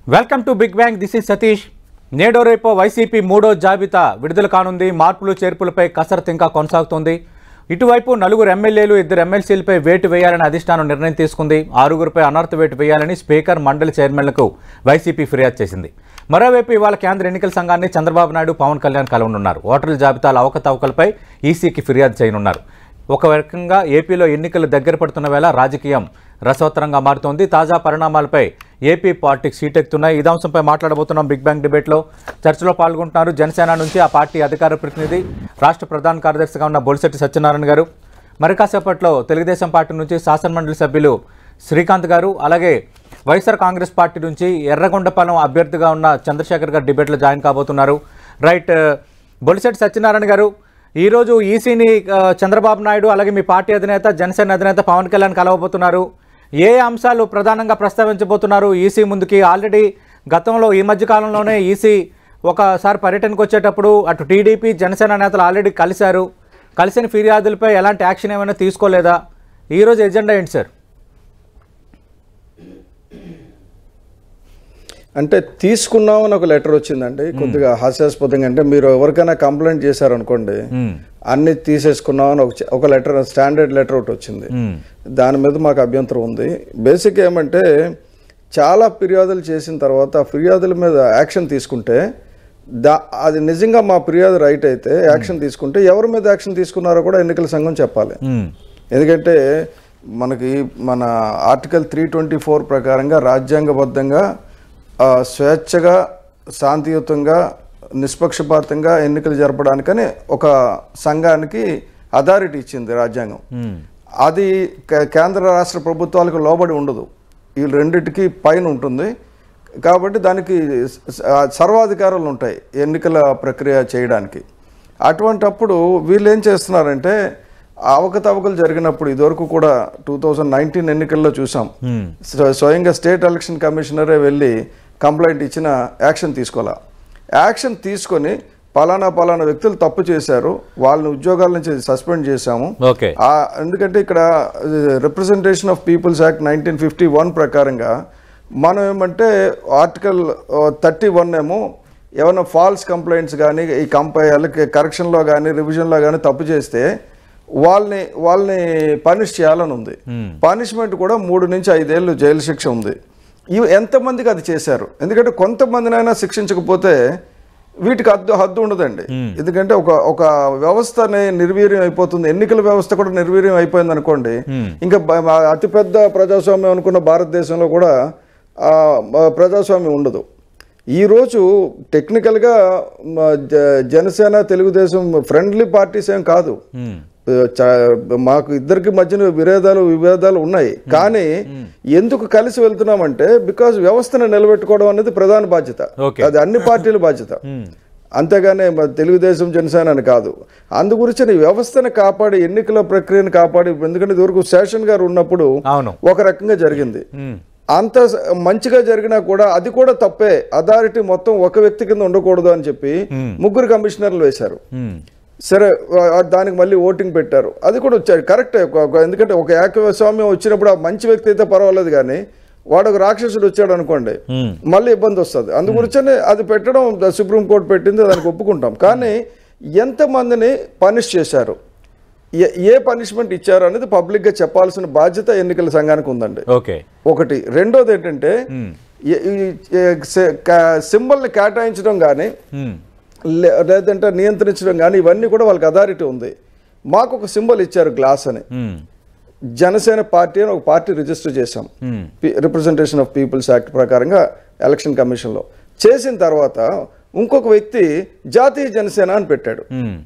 Welcome to Big Bang this is Satish నేడో రేపో వైసీపీ మూడో జాబితా విడుదల కానుంది మార్పులు చేర్పులపై కసరత్తు ఇంకా కొనసాగుతోంది ఇటువైపు నలుగురు ఎమ్మెల్యేలు ఇద్దరు ఎమ్మెల్సీలపై వేటు వేయాలని అధిష్టానం నిర్ణయం తీసుకుంది ఆరుగురిపై అనర్హత వేటు వేయాలని స్పీకర్ మండలి చైర్మన్లకు వైసీపీ ఫిర్యాదు చేసింది మరోవైపు ఇవాళ కేంద్ర ఎన్నికల సంఘాన్ని చంద్రబాబు నాయుడు పవన్ కళ్యాణ్ కలవనున్నారు ఓటర్ల జాబితాల అవకతవకలపై ఈసీకి ఫిర్యాదు చేయనున్నారు ఒక రకంగా ఏపీలో ఎన్నికలు దగ్గర పడుతున్న వేళ రాజకీయం రసవత్తరంగా మారుతోంది తాజా పరిణామాలపై ఏపీ పాలిటిక్స్ సీటెక్కుతున్నాయి ఇదే అంశంపై మాట్లాడబోతున్నాం బిగ్ బ్యాంగ్ డిబేట్లో చర్చలో పాల్గొంటున్నారు జనసేన నుంచి ఆ పార్టీ అధికార ప్రతినిధి రాష్ట్ర ప్రధాన కార్యదర్శిగా ఉన్న బొలిశెట్టి సత్యనారాయణ గారు మరి కాసేపట్లో తెలుగుదేశం పార్టీ నుంచి శాసనమండలి సభ్యులు శ్రీకాంత్ గారు అలాగే వైఎస్ఆర్ కాంగ్రెస్ పార్టీ నుంచి ఎర్రగొండపాలెం అభ్యర్థిగా ఉన్న చంద్రశేఖర్ గారు డిబేట్లో జాయిన్ కాబోతున్నారు రైట్ బొలిశెట్టి సత్యనారాయణ గారు ఈరోజు ఈసీని ఆ, చంద్రబాబు నాయుడు అలాగే మీ పార్టీ అధినేత జనసేన అధినేత పవన్ కళ్యాణ్ కలవబోతున్నారు ఏ అంశాలు ప్రధానంగా ప్రస్తావించబోతున్నారు ఈసీ ముందుకి ఆల్రెడీ గతంలో ఈ మధ్య కాలంలోనే ఈసీ ఒకసారి పర్యటనకు వచ్చేటప్పుడు అటు టీడీపీ జనసేన నేతలు ఆల్రెడీ కలిశారు కలిసిన ఫిర్యాదులపై ఎలాంటి యాక్షన్ ఏమైనా తీసుకోలేదా ఈరోజు ఎజెండా ఏంటి సార్ అంటే తీసుకున్నామని ఒక లెటర్ వచ్చిందండి కొద్దిగా హాస్యాస్పదంగా అంటే మీరు ఎవరికైనా కంప్లైంట్ చేశారనుకోండి అన్ని తీసేసుకున్నామని ఒక ఒక లెటర్ స్టాండర్డ్ లెటర్ ఒకటి వచ్చింది దాని మీద మాకు అభ్యంతరం ఉంది బేసిక్ ఏమంటే చాలా ఫిర్యాదులు చేసిన తర్వాత ఆ ఫిర్యాదుల మీద యాక్షన్ తీసుకుంటే దా అది నిజంగా మా ఫిర్యాదు రైట్ అయితే యాక్షన్ తీసుకుంటే ఎవరి మీద యాక్షన్ తీసుకున్నారో కూడా ఎన్నికల సంఘం చెప్పాలి ఎందుకంటే మనకి మన ఆర్టికల్ త్రీ ట్వంటీ ఫోర్ ప్రకారంగా రాజ్యాంగబద్ధంగా ఆ, స్వేచ్ఛగా శాంతియుతంగా నిష్పక్షపాతంగా ఎన్నికలు జరపడానికని ఒక సంఘానికి అథారిటీ ఇచ్చింది రాజ్యాంగం అది కే- కేంద్ర రాష్ట్ర ప్రభుత్వాలకు లోబడి ఉండదు ఈ రెండిటికి పైన ఉంటుంది కాబట్టి దానికి స- ఆ, సర్వాధికారాలు ఉంటాయి ఎన్నికల ప్రక్రియ చేయడానికి అటువంటప్పుడు వీళ్ళు ఏం చేస్తున్నారంటే ఆ అవకతవకలు జరిగినప్పుడు ఇదివరకు కూడా టూ థౌజండ్ నైన్టీన్ ఎన్నికల్లో చూసాం స్వ- స్వయంగా స్టేట్ ఎలక్షన్ కమిషనరే వెళ్ళి కంప్లైంట్ ఇచ్చిన యాక్షన్ తీసుకోవాలా యాక్షన్ తీసుకొని పలానా పలానా వ్యక్తులు తప్పు చేశారు వాళ్ళని ఉద్యోగాల నుంచి సస్పెండ్ చేశాము ఓకే ఆ ఎందుకంటే ఇక్కడ representation of people's act nineteen fifty one ప్రకారంగా మనం ఏమంటే ఆర్టికల్ థర్టీ వన్ ఏమో ఏమైనా ఫాల్స్ కంప్లైంట్స్ కానీ ఈ కంపైర్లకి కరెక్షన్లో కానీ రివిజన్లో కానీ తప్పు చేస్తే వాళ్ళని వాళ్ళని పనిష్ చేయాలని ఉంది పనిష్మెంట్ కూడా మూడు నుంచి ఐదేళ్ళు జైలు శిక్ష ఉంది ఇవి ఎంతమందికి అది చేశారు ఎందుకంటే కొంతమందినైనా శిక్షించకపోతే వీటికి హద్దు హద్దు ఉండదండి ఎందుకంటే ఒక ఒక వ్యవస్థని నిర్వీర్యం అయిపోతుంది ఎన్నికల వ్యవస్థ కూడా నిర్వీర్యం అయిపోయింది అనుకోండి ఇంకా బ- మా అతిపెద్ద ప్రజాస్వామ్యం అనుకున్న భారతదేశంలో కూడా ఆ, మ- ప్రజాస్వామ్యం ఉండదు ఈరోజు టెక్నికల్గా మ, జ- జనసేన తెలుగుదేశం ఫ్రెండ్లీ పార్టీస్ ఏం కాదు చ- మాకు ఇద్దరికి మధ్యన విభేదాలు విభేదాలు ఉన్నాయి కానీ ఎందుకు కలిసి వెళ్తున్నామంటే బికాజ్ వ్యవస్థను నిలబెట్టుకోవడం అనేది ప్రధాన బాధ్యత Okay. అది అన్ని పార్టీల బాధ్యత అంతేగానే మ- తెలుగుదేశం జనసేన అని కాదు అందు గురించి ఈ వ్యవస్థను కాపాడి ఎన్నికల ప్రక్రియను కాపాడి ఎందుకంటే ఇదివరకు శేషన్ గారు ఉన్నప్పుడు అవును ఒక రకంగా జరిగింది అంత స- మంచిగా జరిగినా కూడా అది కూడా తప్పే అథారిటీ మొత్తం ఒక వ్యక్తి కింద ఉండకూడదు అని చెప్పి ముగ్గురు కమిషనర్లు వేశారు సరే ఆ- దానికి మళ్ళీ ఓటింగ్ పెట్టారు అది కూడా వచ్చారు కరెక్టే ఒక- ఒక- ఎందుకంటే ఒక ఏకస్వామ్యం వచ్చినప్పుడు ఆ మంచి వ్యక్తి అయితే పర్వాలేదు కానీ వాడు ఒక రాక్షసుడు వచ్చాడు అనుకోండి మళ్ళీ ఇబ్బంది వస్తుంది అందు గురించనే అది పెట్టడం ద- సుప్రీంకోర్టు పెట్టింది దానికి ఒప్పుకుంటాం కానీ ఎంతమందిని పనిష్ చేశారు ఏ- ఏ పనిష్మెంట్ ఇచ్చారు అనేది పబ్లిక్గా చెప్పాల్సిన బాధ్యత ఎన్నికల సంఘానికి ఉందండి ఓకే ఒకటి రెండోది ఏంటంటే ఈ- ఈ సింబల్ని కేటాయించడం కానీ లే- లేదంటే నియంత్రించడం కానీ ఇవన్నీ కూడా వాళ్ళకి అథారిటీ ఉంది మాకు ఒక సింబల్ ఇచ్చారు గ్లాస్ అని జనసేన పార్టీ అని ఒక పార్టీ రిజిస్టర్ చేశాం రిప్రజెంటేషన్ ఆఫ్ పీపుల్స్ యాక్ట్ ప్రకారంగా ఎలక్షన్ కమిషన్లో చేసిన తర్వాత ఇంకొక వ్యక్తి జాతీయ జనసేన అని పెట్టాడు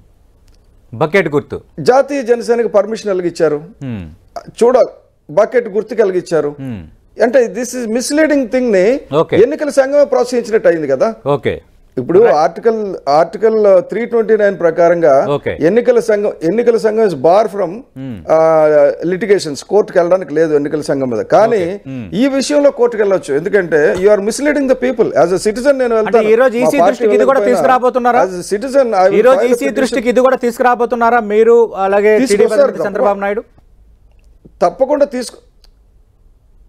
బకెట్ గుర్తు జాతీయ జనసేనకి పర్మిషన్ ఎలాగిచ్చారు మ్మ్. చూడాలి బకెట్ గుర్తు కలిగిచ్చారు అంటే దిస్ ఇస్ మిస్లీడింగ్ థింగ్ ని Okay. ఎన్నికల సంఘమే ప్రోత్సహించినట్టు అయింది కదా ఓకే ఇప్పుడు article article three twenty nine ప్రకారంగా Okay. ఎన్నికల సంఘం ఎన్నికల సంఘం ఇస్ బార్ ఫ్రమ్ లిటిగేషన్స్ కోర్టుకి వెళ్ళడానికి లేదు ఎన్నికల సంఘం మీద కానీ ఈ విషయంలో కోర్టుకి వెళ్ళొచ్చు ఎందుకంటే you are misleading the people as a citizen నేను అంటే ఈ రోజు ఈసీ దృష్టికి ఇది కూడా తీసుకురాబోతున్నారా సిటిజన్ ఈ రోజు ఈసీ దృష్టికి ఇది కూడా తీసుకురాబోతున్నారా మీరు అలాగే టీడీపీ తీసుకొస్తారు అధినేత చంద్రబాబు నాయుడు తప్పకుండా తీసుకు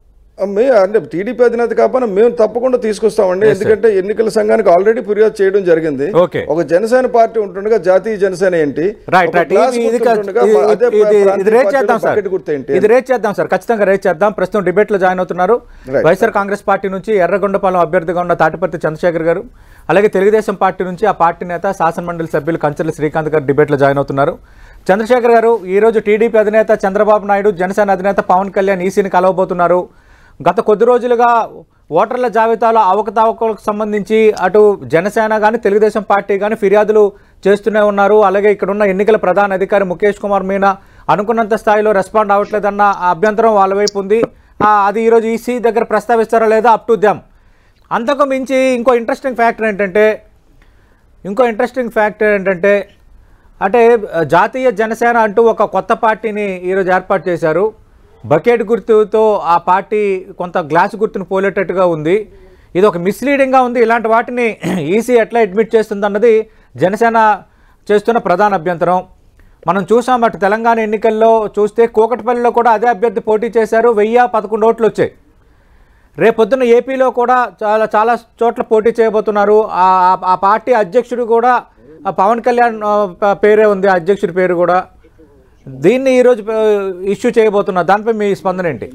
మే అంటే టీడీపీ అధినేత కాకపోయినా మేము తప్పకుండా తీసుకొస్తామండి ఎందుకంటే ఎన్నికల సంఘానికి ఆల్రెడీ ఫిర్యాదు చేయడం జరిగింది ఓకే ఒక జనసేన పార్టీ ఉంటుండగా జాతీయ జనసేన ఏంటి రైట్ ఒక రైట్ క్లాస్ ఇది- ఇది గుర్తు కా- ఉంటుండగా ఇది- అదే ఇది- ఇది ప్రాంతీయ రేట్ పార్టీలో చేద్దాం సార్ బకెట్ గుర్తు ఏంటి ఇది రేట్ చేద్దాం సార్ ఖచ్చితంగా రేట్ చేద్దాం ప్రస్తుతం డిబేట్ లో జాయిన్ అవుతున్నారు Right. వైఎస్ఆర్ కాంగ్రెస్ పార్టీ నుంచి ఎర్రగొండపాలెం అభ్యర్థిగా ఉన్న తాటిపర్తి చంద్రశేఖర్ గారు అలాగే తెలుగుదేశం పార్టీ నుంచి ఆ పార్టీ నేత శాసనమండలి సభ్యులు కంచెల శ్రీకాంత్ గారు డిబేట్ లో జాయిన్ అవుతున్నారు చంద్రశేఖర్ గారు ఈ రోజు టీడీపీ అధినేత చంద్రబాబు నాయుడు జనసేన అధినేత పవన్ కళ్యాణ్ ఈసీని కలవబోతున్నారు గత కొద్ది రోజులుగా ఓటర్ల జాబితాలో అవకతవకలకు సంబంధించి అటు జనసేన కానీ తెలుగుదేశం పార్టీ కానీ ఫిర్యాదులు చేస్తూనే ఉన్నారు అలాగే ఇక్కడ ఉన్న ఎన్నికల ప్రధాన అధికారి ముఖేష్ కుమార్ మీనా అనుకున్నంత స్థాయిలో రెస్పాండ్ అవ్వట్లేదన్న అభ్యంతరం వాళ్ళ వైపు ఉంది ఆ, అది ఈరోజు ఈసీ దగ్గర ప్రస్తావిస్తారా లేదా అప్ టు దెమ్ అంతకు మించి ఇంకో ఇంట్రెస్టింగ్ ఫ్యాక్టర్ ఏంటంటే ఇంకో ఇంట్రెస్టింగ్ ఫ్యాక్టర్ ఏంటంటే అంటే ఆ, జాతీయ జనసేన అంటూ ఒక కొత్త పార్టీని ఈరోజు ఏర్పాటు చేశారు బకెట్ గుర్తుతో ఆ పార్టీ కొంత గ్లాస్ గుర్తును పోలేటట్టుగా ఉంది ఇది ఒక మిస్లీడింగ్గా ఉంది ఇలాంటి వాటిని ఈసీ ఎట్లా అడ్మిట్ చేస్తుంది అన్నది జనసేన చేస్తున్న ప్రధాన అభ్యంతరం మనం చూసాం అటు తెలంగాణ ఎన్నికల్లో చూస్తే కూకట్పల్లిలో కూడా అదే అభ్యర్థి పోటీ చేశారు వెయ్యి పదకొండు ఓట్లు వచ్చాయి రేపొద్దున ఏపీలో కూడా చాలా చాలా చోట్ల పోటీ చేయబోతున్నారు ఆ ఆ- ఆ పార్టీ అధ్యక్షుడు కూడా ఆ పవన్ కళ్యాణ్ ఆ, ప- పేరే ఉంది ఆ అధ్యక్షుడి పేరు కూడా దీన్ని ఈరోజు ఆ, ఇష్యూ చేయబోతున్నారు దానిపై మీ స్పందన ఏంటి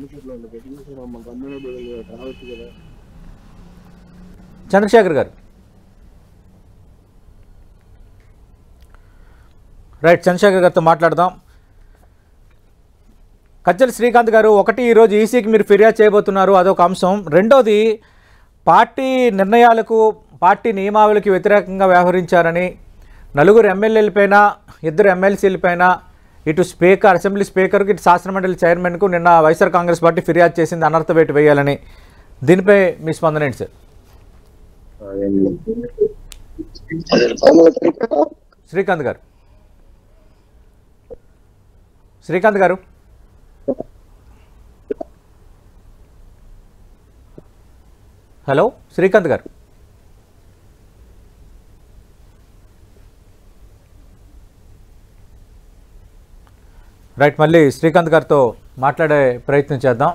చంద్రశేఖర్ గారు రైట్ చంద్రశేఖర్ గారితో మాట్లాడదాం కచ్చల శ్రీకాంత్ గారు ఒకటి ఈరోజు ఈసీకి మీరు ఫిర్యాదు చేయబోతున్నారు అదొక అంశం రెండోది పార్టీ నిర్ణయాలకు పార్టీ నియమావళికి వ్యతిరేకంగా వ్యవహరించారని నలుగురు ఎమ్మెల్యేలపైన ఇద్దరు ఎమ్మెల్సీలపైన ఇటు స్పీకర్ అసెంబ్లీ స్పీకర్కి ఇటు శాసనమండలి చైర్మన్కు నిన్న వైఎస్ఆర్ కాంగ్రెస్ పార్టీ ఫిర్యాదు చేసింది అనర్థ వేటు వేయాలని దీనిపై మీ స్పందన ఏంటి సార్ శ్రీకాంత్ గారు శ్రీకాంత్ గారు హలో శ్రీకాంత్ గారు రైట్ మళ్ళీ శ్రీకాంత్ గారితో మాట్లాడే ప్రయత్నం చేద్దాం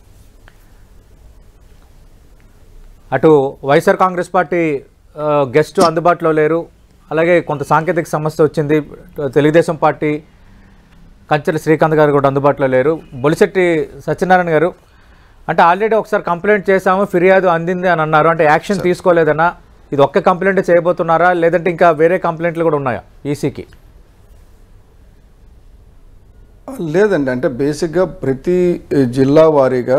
అటు వైఎస్ఆర్ కాంగ్రెస్ పార్టీ ఆ, గెస్ట్ అందుబాటులో లేరు అలాగే కొంత సాంకేతిక సమస్య వచ్చింది తెలుగుదేశం పార్టీ కంచెల శ్రీకాంత్ గారు కూడా అందుబాటులో లేరు బొలిశెట్టి సత్యనారాయణ గారు అంటే ఆల్రెడీ ఒకసారి కంప్లైంట్ చేశాము ఫిర్యాదు అందింది అని అన్నారు అంటే యాక్షన్ తీసుకోలేదన్నా ఇది ఒక్క కంప్లైంట్ చేయబోతున్నారా లేదంటే ఇంకా వేరే కంప్లైంట్లు కూడా ఉన్నాయా ఈసీకి లేదండి అంటే బేసిక్గా ప్రతి జిల్లా వారీగా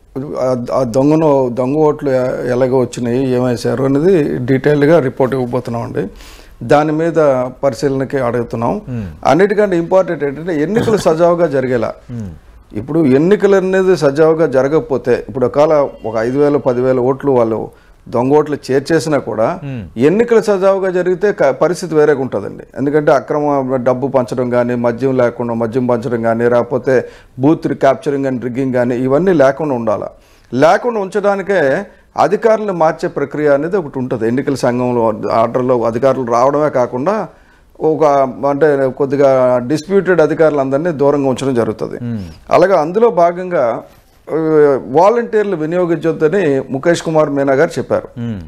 ఆ- ఆ దొంగను దొంగ ఓట్లు ఎ- ఎలాగ వచ్చినాయి ఏమేశారు అనేది డీటెయిల్డ్గా రిపోర్ట్ ఇవ్వబోతున్నాం అండి దాని మీద పరిశీలనకి అడుగుతున్నాం అన్నిటికంటే ఇంపార్టెంట్ ఏంటంటే ఎన్నికలు సజావుగా జరిగేలా ఇప్పుడు ఎన్నికలు అనేది సజావుగా జరగకపోతే ఇప్పుడు ఒకవేళ ఒక ఐదు వేలు పదివేల ఓట్లు వాళ్ళు దొంగ ఓట్లు చేర్చేసినా కూడా ఎన్నికలు సజావుగా జరిగితే క- పరిస్థితి వేరేగా ఉంటుందండి ఎందుకంటే అక్రమ డబ్బు పంచడం కానీ మద్యం లేకుండా మద్యం పంచడం కానీ లేకపోతే బూత్ క్యాప్చరింగ్ అండ్ రిగ్గింగ్ కానీ ఇవన్నీ లేకుండా ఉండాలి లేకుండా ఉంచడానికే అధికారులు మార్చే ప్రక్రియ అనేది ఒకటి ఉంటుంది ఎన్నికల సంఘంలో ఆర్డర్లో అధికారులు రావడమే కాకుండా ఒక అంటే కొద్దిగా డిస్ప్యూటెడ్ అధికారులందరినీ దూరంగా ఉంచడం జరుగుతుంది అలాగే అందులో భాగంగా ఆ, వాలంటీర్లు వినియోగించొద్దని ముఖేష్ కుమార్ మీనా గారు చెప్పారు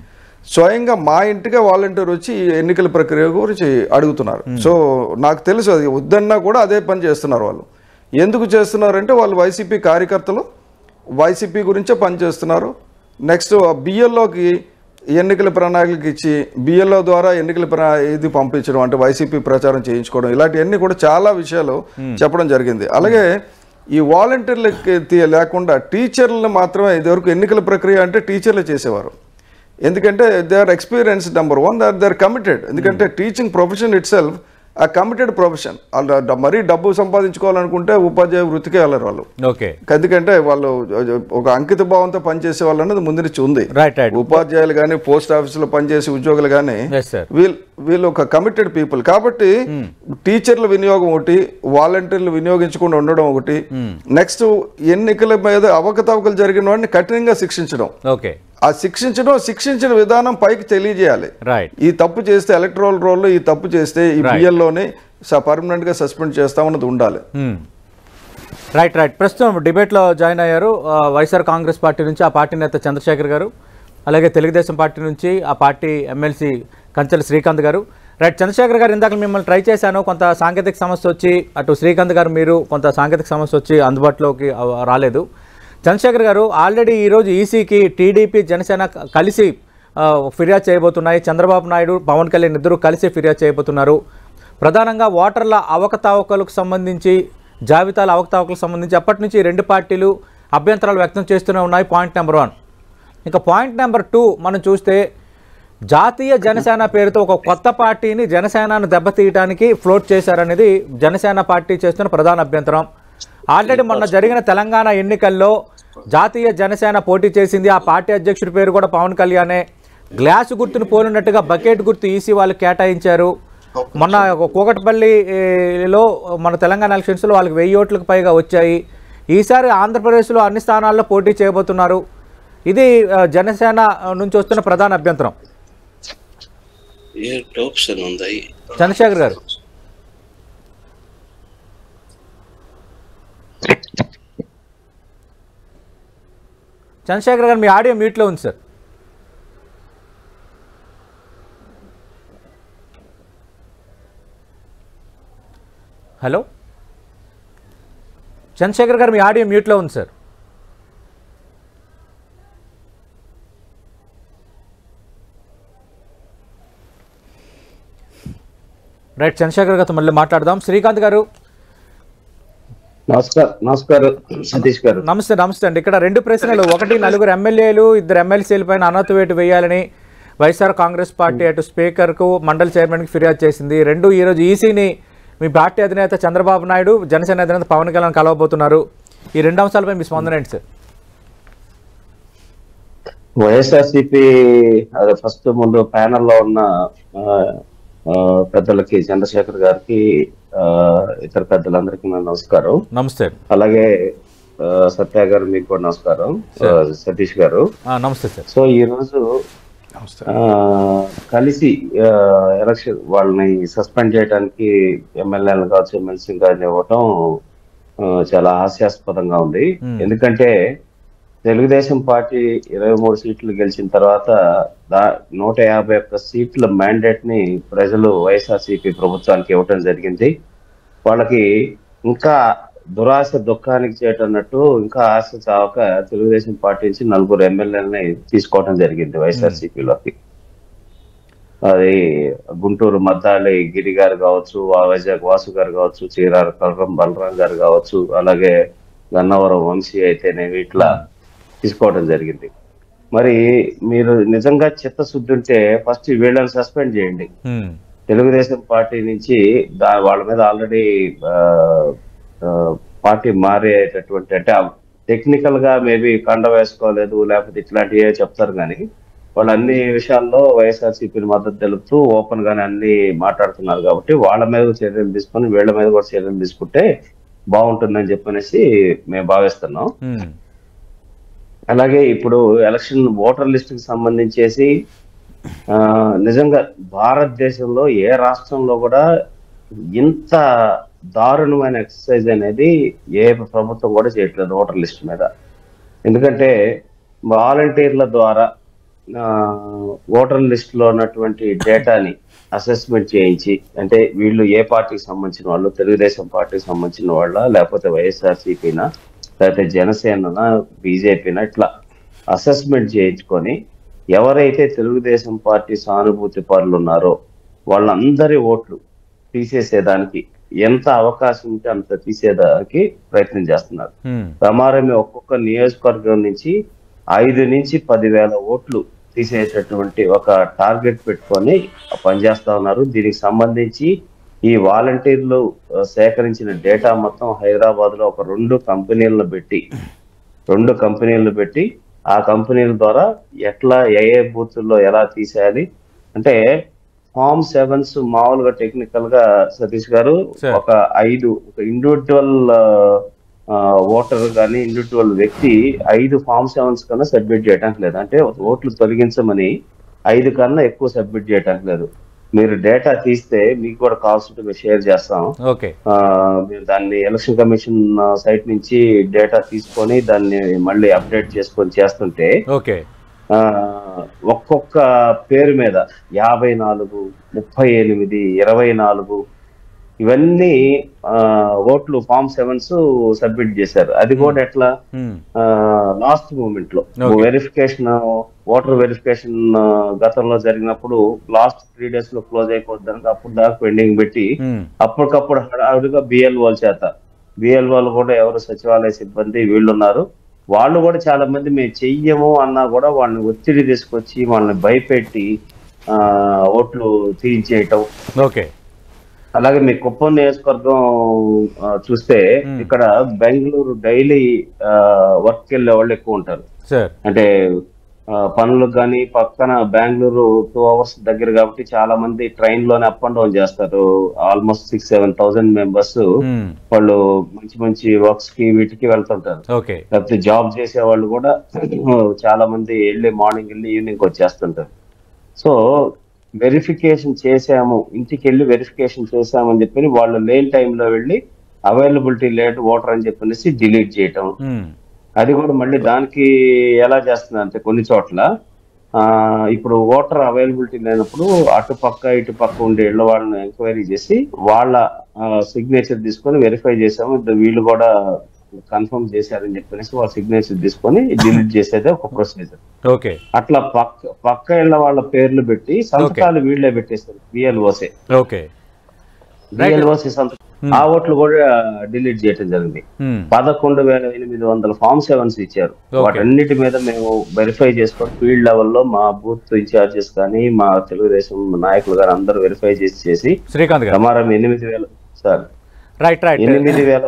స్వయంగా మా ఇంటికే వాలంటీర్ వచ్చి ఈ ఎన్నికల ప్రక్రియ గురించి అడుగుతున్నారు సో నాకు తెలుసు అది వద్దన్నా కూడా అదే పని చేస్తున్నారు వాళ్ళు ఎందుకు చేస్తున్నారంటే వాళ్ళు వైసీపీ కార్యకర్తలు వైసీపీ గురించే పనిచేస్తున్నారు నెక్స్ట్ బిఎల్ఓకి ఎన్నికల ప్రణాళిక ఇచ్చి బిఎల్ఓ ద్వారా ఎన్నికల ప్ర ఇది పంపించడం అంటే వైసీపీ ప్రచారం చేయించుకోవడం ఇలాంటివన్నీ కూడా చాలా విషయాలు చెప్పడం జరిగింది అలాగే ఈ వాలంటీర్లకి తీ- లేకుండా టీచర్లు మాత్రమే ఇదివరకు ఎన్నికల ప్రక్రియ అంటే టీచర్లు చేసేవారు ఎందుకంటే they are experience number one they are they are committed ఎందుకంటే teaching profession itself a committed profession వాళ్ళు మరీ డబ్బు సంపాదించుకోవాలనుకుంటే ఉపాధ్యాయ వృత్తికే వెళ్ళరు వాళ్ళు ఓకే ఎందుకంటే వాళ్ళు ఒక అంకిత భావంతో పనిచేసే వాళ్ళు అన్నది ముందు నుంచి ఉంది రైట్ రైట్ ఉపాధ్యాయులు కానీ పోస్ట్ ఆఫీసులో పనిచేసే ఉద్యోగులు కానీ ఎస్ సార్ వీళ్ళు వీళ్ళు ఒక కమిటెడ్ పీపుల్ కాబట్టి టీచర్ల వినియోగం ఒకటి వాలంటీర్లు వినియోగించకుండా ఉండడం ఒకటి నెక్స్ట్ ఎన్నికల మీద అవకతవకలు జరిగిన వాడిని కఠినంగా శిక్షించడం ఓకే ఆ శిక్షించడం శిక్షించిన విధానం పైకి తెలియజేయాలి రైట్ ఈ తప్పు చేస్తే ఎలక్ట్రల్ రోల్లో ఈ తప్పు చేస్తే ఈ బిఎల్లోనే పర్మనెంట్ గా సస్పెండ్ చేస్తామన్నది ఉండాలి రైట్ రైట్ ప్రస్తుతం డిబేట్లో జాయిన్ అయ్యారు ఆ, వైఎస్ఆర్ కాంగ్రెస్ పార్టీ నుంచి ఆ పార్టీ నేత చంద్రశేఖర్ గారు అలాగే తెలుగుదేశం పార్టీ నుంచి ఆ పార్టీ ఎమ్మెల్సీ కంచెల శ్రీకాంత్ గారు రైట్ చంద్రశేఖర్ గారు ఇందాక మిమ్మల్ని ట్రై చేశాను కొంత సాంకేతిక సమస్య వచ్చి అటు శ్రీకాంత్ గారు మీరు కొంత సాంకేతిక సమస్య వచ్చి అందుబాటులోకి ఆ, రాలేదు చంద్రశేఖర్ గారు ఆల్రెడీ ఈరోజు ఈసీకి టీడీపీ జనసేన క- కలిసి ఆ, ఫిర్యాదు చేయబోతున్నాయి చంద్రబాబు నాయుడు పవన్ కళ్యాణ్ ఇద్దరు కలిసి ఫిర్యాదు చేయబోతున్నారు ప్రధానంగా ఓటర్ల అవకతవకలకు సంబంధించి జాబితాల అవకతవకలకు సంబంధించి అప్పటి నుంచి ఈ రెండు పార్టీలు అభ్యంతరాలు వ్యక్తం చేస్తూనే ఉన్నాయి పాయింట్ నెంబర్ వన్ ఇక పాయింట్ నెంబర్ టూ మనం చూస్తే జాతీయ జనసేన పేరుతో ఒక కొత్త పార్టీని జనసేనను దెబ్బతీయడానికి ఫ్లోట్ చేశారనేది జనసేన పార్టీ చేస్తున్న ప్రధాన అభ్యంతరం ఆల్రెడీ మొన్న జరిగిన తెలంగాణ ఎన్నికల్లో జాతీయ జనసేన పోటీ చేసింది ఆ పార్టీ అధ్యక్షుడి పేరు కూడా పవన్ కళ్యాణే గ్లాసు గుర్తును పోలినట్టుగా బకెట్ గుర్తు ఈసీ వాళ్ళు కేటాయించారు మొన్న కూకట్పల్లిలో మన తెలంగాణ ఎలక్షన్స్లో వాళ్ళకి వెయ్యి ఓట్లకు పైగా వచ్చాయి ఈసారి ఆంధ్రప్రదేశ్లో అన్ని స్థానాల్లో పోటీ చేయబోతున్నారు ఇది ఆ, జనసేన నుంచి వస్తున్న ప్రధాన అభ్యంతరం ఏ ఆప్షన్ ఉంది చంద్రశేఖర్ గారు చంద్రశేఖర్ గారు మీ ఆడియో మ్యూట్లో ఉంది సార్ హలో చంద్రశేఖర్ గారు మీ ఆడియో మ్యూట్లో ఉంది సార్ రైట్ చంద్రశేఖర్ గారితో మళ్ళీ మాట్లాడదాం శ్రీకాంత్ గారు నమస్కారం నమస్కారం సతీష్ గారు నమస్తే నమస్తే అండి ఇక్కడ రెండు ప్రశ్నలు ఒకటి నలుగురు ఎమ్మెల్యేలు ఇద్దరు ఎమ్మెల్సీల పైన అన్నత వేటు వేయాలని వైఎస్ఆర్ కాంగ్రెస్ పార్టీ అటు స్పీకర్కు మండలి చైర్మన్కి ఫిర్యాదు చేసింది రెండు ఈరోజు ఈసీని మీ పార్టీ అధినేత చంద్రబాబు నాయుడు జనసేన అధినేత పవన్ కళ్యాణ్ కలవబోతున్నారు ఈ రెండు అంశాలపై మీ స్పందన ఏంటి సార్ వైఎస్ఆర్సిపి అదే ఫస్ట్ ముందు ప్యానెల్ లో ఉన్న ఆ, ఆ, పెద్దలకి చంద్రశేఖర్ గారికి ఆ, ఇతర పెద్దలందరికీ నా నమస్కారం నమస్తే అలాగే ఆ, సత్య గారు మీకు కూడా నమస్కారం ఆ, సతీష్ గారు ఆ, నమస్తే సార్ సో ఈ రోజు ఆ, కలిసి ఆ, ఎలక్షన్ వాళ్ళని సస్పెండ్ చేయడానికి ఎమ్మెల్యేలు కావచ్చు ఎమ్మెల్సీ గారిని ఇవ్వటం ఆ, చాలా హాస్యాస్పదంగా ఉంది Hmm. ఎందుకంటే తెలుగుదేశం పార్టీ ఇరవై మూడు సీట్లు గెలిచిన తర్వాత దా నూట యాభై ఒక్క సీట్ల మ్యాండేట్ ని ప్రజలు వైఎస్ఆర్సీపీ ప్రభుత్వానికి ఇవ్వటం జరిగింది వాళ్ళకి ఇంకా దురాశ దుఃఖానికి చేయటన్నట్టు ఇంకా ఆశ చావక తెలుగుదేశం పార్టీ నుంచి నలుగురు ఎమ్మెల్యేలని తీసుకోవడం జరిగింది వైఎస్ఆర్సీపీలోకి అది గుంటూరు మద్దాలి గిరి గారు కావచ్చు వా- వైజాగ్ వాసు గారు కావచ్చు చీరాల కలరం బలరాం గారు కావచ్చు అలాగే గన్నవరం వంశీ అయితేనేమి ఇట్లా తీసుకోవడం జరిగింది మరి మీరు నిజంగా చిత్తశుద్ధి ఉంటే ఫస్ట్ వీళ్ళని సస్పెండ్ చేయండి హ్మ్. తెలుగుదేశం పార్టీ నుంచి దా వాళ్ళ మీద ఆల్రెడీ పార్టీ మారేటటువంటి అంటే టెక్నికల్ గా మేబీ కండ వేసుకోలేదు లేకపోతే ఇట్లాంటివి చెప్తారు కానీ వాళ్ళు అన్ని విషయాల్లో వైఎస్ఆర్సీపీని మద్దతు తెలుపుతూ ఓపెన్ గానే అన్ని మాట్లాడుతున్నారు కాబట్టి వాళ్ళ మీద చర్యలు తీసుకొని వీళ్ళ మీద కూడా చర్యలు తీసుకుంటే బాగుంటుందని చెప్పనేసి మేము భావిస్తున్నాం హ్మ్. అలాగే ఇప్పుడు ఎలక్షన్ ఓటర్ లిస్ట్ కి సంబంధించేసి ఆ, నిజంగా భారతదేశంలో ఏ రాష్ట్రంలో కూడా ఇంత దారుణమైన ఎక్సర్సైజ్ అనేది ఏ ప్రభుత్వం కూడా చేయట్లేదు ఓటర్ లిస్ట్ మీద ఎందుకంటే వాలంటీర్ల ద్వారా ఆ, ఓటర్ లిస్ట్ లో ఉన్నటువంటి డేటాని అసెస్మెంట్ చేయించి అంటే వీళ్ళు ఏ పార్టీకి సంబంధించిన వాళ్ళు తెలుగుదేశం పార్టీకి సంబంధించిన వాళ్ళ లేకపోతే వైఎస్ఆర్సీపీనా లేకపోతే జనసేన బీజేపీనా ఇట్లా అసెస్మెంట్ చేయించుకొని ఎవరైతే తెలుగుదేశం పార్టీ సానుభూతి పరులు ఉన్నారో వాళ్ళందరి ఓట్లు తీసేసేదానికి ఎంత అవకాశం ఉంటే అంత తీసేదానికి ప్రయత్నం చేస్తున్నారు హ్మ్. ప్రమారమే ఒక్కొక్క నియోజకవర్గం నుంచి ఐదు నుంచి పదివేల ఓట్లు తీసేటటువంటి ఒక టార్గెట్ పెట్టుకొని పనిచేస్తా ఉన్నారు దీనికి సంబంధించి ఈ వాలంటీర్లు ఆ, సేకరించిన డేటా మొత్తం హైదరాబాద్ లో ఒక రెండు కంపెనీలను పెట్టి రెండు కంపెనీలను పెట్టి ఆ కంపెనీల ద్వారా ఎట్లా ఏ ఏ బూత్ల్లో ఎలా తీసేయాలి అంటే ఫామ్ సెవెన్స్ మామూలుగా టెక్నికల్ గా సతీష్ గారు Sir. ఒక ఐదు ఒక ఇండివిజువల్ ఓటర్ కానీ ఇండివిజువల్ వ్యక్తి ఐదు ఫామ్ సెవెన్స్ కన్నా సబ్మిట్ చేయడానికి లేదు అంటే ఓట్లు తొలగించమని ఐదు కన్నా ఎక్కువ సబ్మిట్ చేయడానికి లేదు మీరు డేటా తీస్తే మీకు కూడా కావాల్సి ఉంటే మేము షేర్ చేస్తాం ఓకే ఆ, మీరు దాన్ని ఎలక్షన్ కమిషన్ సైట్ నుంచి డేటా తీసుకొని దాన్ని మళ్ళీ అప్డేట్ చేసుకొని చేస్తుంటే ఓకే ఆ, ఒక్కొక్క పేరు మీద యాభై నాలుగు ముప్పై ఎనిమిది ఇరవై నాలుగు ఇవన్నీ ఆ, ఓట్లు ఫామ్ సెవెన్స్ సబ్మిట్ చేశారు అది కూడా ఎట్లా ఉమ్, లాస్ట్ మూమెంట్ లో Okay. వెరిఫికేషన్ ఓటర్ వెరిఫికేషన్ గతంలో జరిగినప్పుడు లాస్ట్ త్రీ డేస్ లో క్లోజ్ అయిపోద్దానికి అప్పుడు దాకా పెండింగ్ పెట్టి ఉమ్, అప్పటికప్పుడు హడావుడిగా బిఎల్ఓల చేత బిఎల్ఓలు కూడా ఎవరు సచివాలయ సిబ్బంది వీళ్ళు ఉన్నారు వాళ్ళు కూడా చాలా మంది మేము చెయ్యము అన్నా కూడా వాళ్ళని ఒత్తిడి తీసుకొచ్చి వాళ్ళని భయపెట్టి ఆ ఓట్లు తీయించేయటం ఓకే అలాగే మీ కుప్పం నియోజకవర్గం ఆ, చూస్తే ఇక్కడ బెంగళూరు డైలీ వర్క్ వెళ్ళే వాళ్ళు ఎక్కువ ఉంటారు సార్ అంటే ఆ, పనులకు కానీ పక్కన బెంగళూరు టూ అవర్స్ దగ్గర కాబట్టి చాలా మంది ట్రైన్ లోనే అప్ అండ్ డౌన్ చేస్తారు almost six seven thousand members ఉమ్, వాళ్ళు మంచి మంచి వర్క్స్ కి వీటికి వెళ్తుంటారు ఓకే లేకపోతే జాబ్ చేసే వాళ్ళు కూడా చాలా మంది వెళ్ళి మార్నింగ్ వెళ్ళి ఈవినింగ్ వచ్చేస్తుంటారు సో వెరిఫికేషన్ చేసాము ఇంటికి వెళ్ళి వెరిఫికేషన్ చేసామని చెప్పి వాళ్ళు లేని టైంలో వెళ్ళి అవైలబిలిటీ లేట్ ఓటర్ అని చెప్పనేసి డిలీట్ చేయటం ఉమ్, అది కూడా మళ్ళీ దానికి ఎలా చేస్తున్నారు అంటే కొన్ని చోట్ల ఆ ఇప్పుడు ఓటర్ అవైలబిలిటీ లేనప్పుడు అటు పక్క ఇటు పక్క ఉండే ఇళ్ళ వాళ్ళని ఎంక్వైరీ చేసి వాళ్ళ సిగ్నేచర్ తీసుకొని వెరిఫై చేసాము ఇది వీళ్ళు కూడా కన్ఫర్మ్ చేశారని చెప్పేసి వాళ్ళ సిగ్నేచర్ తీసుకొని డిలీట్ చేసేదే ఒక ప్రొసీజర్ ఓకే అట్లా పక్క పక్క ఇళ్ళ వాళ్ళ పేర్లు పెట్టి సంతకాలు వీళ్ళే పెట్టేస్తారు బిఎల్ఓసే ఓకే బిఎల్ఓసి సంతకం ఆ ఓట్లు కూడా డిలీట్ చేయడం జరిగింది ఉమ్, పదకొండు వేల ఎనిమిది వందల ఫామ్ సెవెన్స్ ఇచ్చారు Okay. వాటన్నిటి మీద మేము వెరిఫై చేసుకొని ఫీల్డ్ లెవెల్లో మా బూత్ ఇన్ఛార్జెస్ కానీ మా తెలుగుదేశం నాయకులు కానీ అందరూ వెరిఫై చేసి చేసి శ్రీకాంత్ గారు సమారం ఎనిమిది వేల సార్ రైట్ రైట్ ఎనిమిది వేల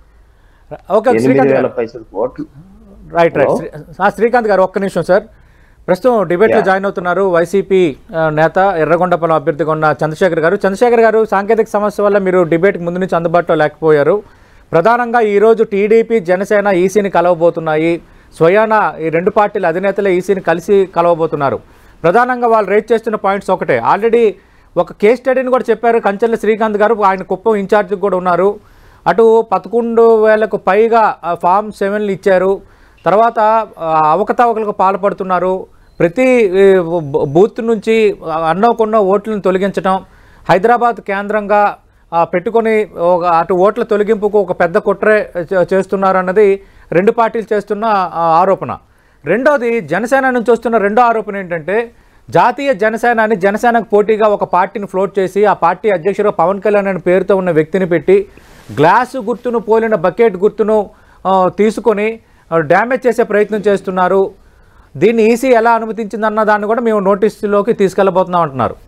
ఓకే ఎనిమిది శ్రీకాంత్ వేల గారు పైసలు ఓట్లు రైట్ రైట్ Hello? శ్రీ- ఆ, శ్రీకాంత్ గారు ఒక్క నిమిషం సార్ ప్రస్తుతం డిబేట్లో Yeah. జాయిన్ అవుతున్నారు వైసీపీ ఆ, నేత ఎర్రగొండపల్లి అభ్యర్థిగా ఉన్న చంద్రశేఖర్ గారు చంద్రశేఖర్ గారు సాంకేతిక సమస్య వల్ల మీరు డిబేట్కి ముందు నుంచి అందుబాటులో లేకపోయారు ప్రధానంగా ఈరోజు టీడీపీ జనసేన ఈసీని కలవబోతున్నాయి స్వయాన ఈ రెండు పార్టీల అధినేతలే ఈసీని కలిసి కలవబోతున్నారు ప్రధానంగా వాళ్ళు రేట్ చేస్తున్న పాయింట్స్ ఒకటే ఆల్రెడీ ఒక కేస్ స్టడీని కూడా చెప్పారు కంచెల శ్రీకాంత్ గారు ఆయన కుప్పం ఇన్ఛార్జ్ కూడా ఉన్నారు అటు పదకొండు వేలకు పైగా ఆ, ఫామ్ సెవెన్లు ఇచ్చారు తర్వాత ఆ, అవకతవకలకు పాల్పడుతున్నారు ప్రతి ఈ, బూ- బూత్ నుంచి అన్నో కొన్నో ఓట్లను తొలగించడం హైదరాబాద్ కేంద్రంగా ఆ, పెట్టుకొని ఒక అటు ఓట్ల తొలగింపుకు ఒక పెద్ద కుట్రే చే- చేస్తున్నారు అన్నది రెండు పార్టీలు చేస్తున్న ఆ, ఆరోపణ రెండోది జనసేన నుంచి వస్తున్న రెండో ఆరోపణ ఏంటంటే జాతీయ జనసేన అని జనసేనకు పోటీగా ఒక పార్టీని ఫ్లోట్ చేసి ఆ పార్టీ అధ్యక్షుడు పవన్ కళ్యాణ్ అనే పేరుతో ఉన్న వ్యక్తిని పెట్టి గ్లాసు గుర్తును పోలిన బకెట్ గుర్తును ఆ, తీసుకొని ఆ, డ్యామేజ్ చేసే ప్రయత్నం చేస్తున్నారు దీన్ని ఈసీ ఎలా అనుమతించిందన్న దాన్ని కూడా మేము నోటీసులోకి తీసుకెళ్ళబోతున్నాం అంటున్నారు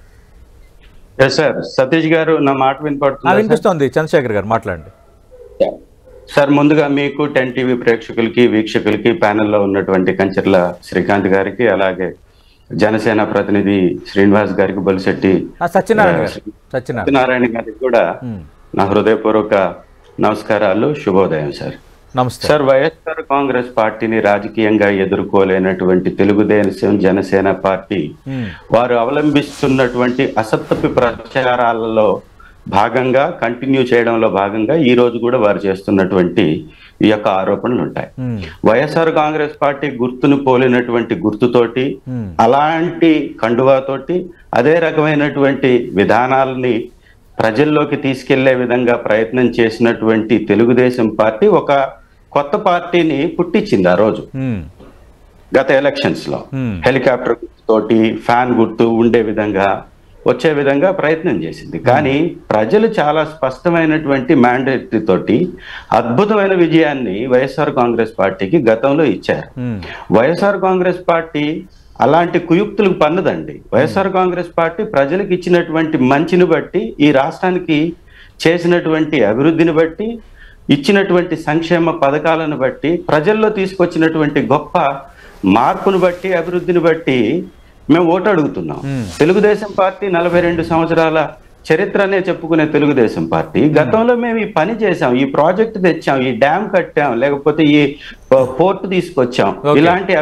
ఎస్ సార్ సతీష్ గారు నా మాట ఆ, వినపడుతుంది వినిపిస్తోంది చంద్రశేఖర్ గారు మాట్లాడండి సార్ ముందుగా మీకు టెన్ టీవీ ప్రేక్షకులకి వీక్షకులకి ప్యానెల్లో ఉన్నటువంటి కంచర్ల శ్రీకాంత్ గారికి అలాగే జనసేన ప్రతినిధి శ్రీనివాస్ గారికి బొలిశెట్టి ఆ, సత్యనారాయణ గారు సత్యనారాయణ సత్యనారాయణ గారికి కూడా ఉమ్. నా హృదయపూర్వక నమస్కారాలు శుభోదయం సార్ నమస్తే సార్ వైఎస్ఆర్ కాంగ్రెస్ పార్టీని రాజకీయంగా ఎదుర్కోలేనటువంటి తెలుగుదేశం జనసేన పార్టీ ఉమ్. వారు అవలంబిస్తున్నటువంటి అసత్యపు ప్రచారాలలో భాగంగా కంటిన్యూ చేయడంలో భాగంగా ఈ రోజు కూడా వారు చేస్తున్నటువంటి ఈ యొక్క ఆరోపణలు ఉంటాయి ఉమ్. వైఎస్ఆర్ కాంగ్రెస్ పార్టీ గుర్తును పోలినటువంటి గుర్తుతోటి ఉమ్. అలాంటి కండువాతోటి అదే రకమైనటువంటి విధానాలని ప్రజల్లోకి తీసుకెళ్లే విధంగా ప్రయత్నం చేసినటువంటి తెలుగుదేశం పార్టీ ఒక కొత్త పార్టీని పుట్టించింది ఆ రోజు ఉమ్. గత ఎలక్షన్స్ లో Hmm. హెలికాప్టర్ తోటి ఫ్యాన్ గుర్తు ఉండే విధంగా వచ్చే విధంగా ప్రయత్నం చేసింది కానీ ప్రజలు చాలా స్పష్టమైనటువంటి మ్యాండేట్ తోటి అద్భుతమైన విజయాన్ని వైఎస్ఆర్ కాంగ్రెస్ పార్టీకి గతంలో ఇచ్చారు ఉమ్. వైఎస్ఆర్ కాంగ్రెస్ పార్టీ అలాంటి కుయుక్తులకు పన్నదండి వైఎస్ఆర్ కాంగ్రెస్ పార్టీ ప్రజలకు ఇచ్చినటువంటి మంచిని బట్టి ఈ రాష్ట్రానికి చేసినటువంటి అభివృద్ధిని బట్టి ఇచ్చినటువంటి సంక్షేమ పథకాలను బట్టి ప్రజల్లో తీసుకొచ్చినటువంటి గొప్ప మార్పును బట్టి అభివృద్ధిని బట్టి మేము ఓటు అడుగుతున్నాం Hmm. తెలుగుదేశం పార్టీ నలభై రెండు సంవత్సరాల చరిత్రనే చెప్పుకునే తెలుగుదేశం పార్టీ గతంలో మేము ఈ పని చేసాం ఈ ప్రాజెక్ట్ తెచ్చాం ఈ డ్యామ్ కట్టాం లేకపోతే ఈ పోర్ట్ తీసుకొచ్చాం Okay. ఇలాంటి అభివృద్ధి